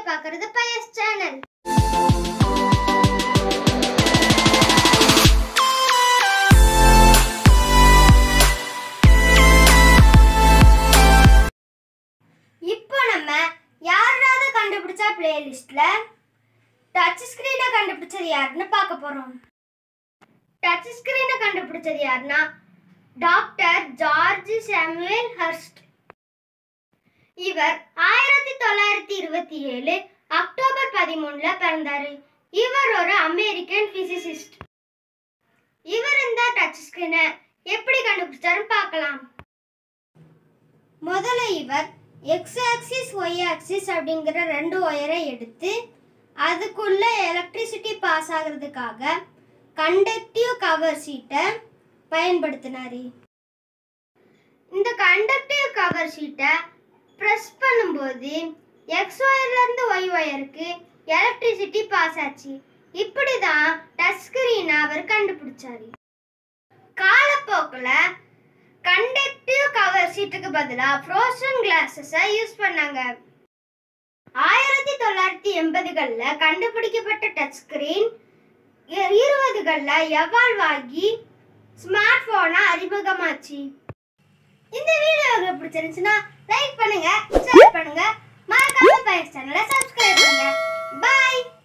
பார்க்கறது பயஸ் சேனல் இப்போ நம்ம யாராவது கண்டுபிடிச்சா பிளேலிஸ்ட்ல டச் ஸ்கிரீனை கண்டுபிடிச்சது யாருன்னு பார்க்க போறோம் டச் ஸ்கிரீனை கண்டுபிடிச்சது யாருன்னா டாக்டர் ஜார்ஜ் சாமுவேல் ஹர்ஸ்ட் இவர் ஆயிரத்தி தொள்ளாயிரத்தி இருபத்தி ஏழு அக்டோபர் பதிமூணுல பிறந்தாரு இவர் ஒரு அமெரிக்கன் பிசிசிஸ்ட் இவர் இந்த டச் ஸ்கிரீனை எப்படி கண்டுபிடிச்சாருன்னு பார்க்கலாம் முதல்ல இவர் எக்ஸ் ஆக்சிஸ் ஒய் ஆக்சிஸ் அப்படிங்கிற ரெண்டு ஒயரை எடுத்து அதுக்குள்ள எலக்ட்ரிசிட்டி பாஸ் ஆகிறதுக்காக கண்டக்டிவ் கவர் சீட்டை பயன்படுத்தினாரு இந்த கண்டக்டிவ் கவர் ஷீட்டை ப்ரெஸ் பண்ணும்போது எக்ஸ் ஒயர்லேருந்து ஒய் ஒயருக்கு எலக்ட்ரிசிட்டி பாஸ் ஆச்சு இப்படி தான் டச் ஸ்கிரீனை அவர் கண்டுபிடிச்சாரு காலப்போக்கில் கண்டக்டிவ் கவர் சீட்டுக்கு பதிலாக ஃப்ரோசன் கிளாஸஸை யூஸ் பண்ணாங்க ஆயிரத்தி தொள்ளாயிரத்தி எண்பதுகளில் கண்டுபிடிக்கப்பட்ட டச் ஸ்கிரீன் இருபதுகளில் எவால்வ் ஆகி ஸ்மார்ட் போனா அறிமுகமாச்சு இந்த வீடியோ உங்களுக்கு பிடிச்சிருந்துச்சுன்னா லைக் பண்ணுங்க ஷேர் பண்ணுங்க மறக்காம பயஸ் சேனலை சப்ஸ்கிரைப் பண்ணுங்க பாய்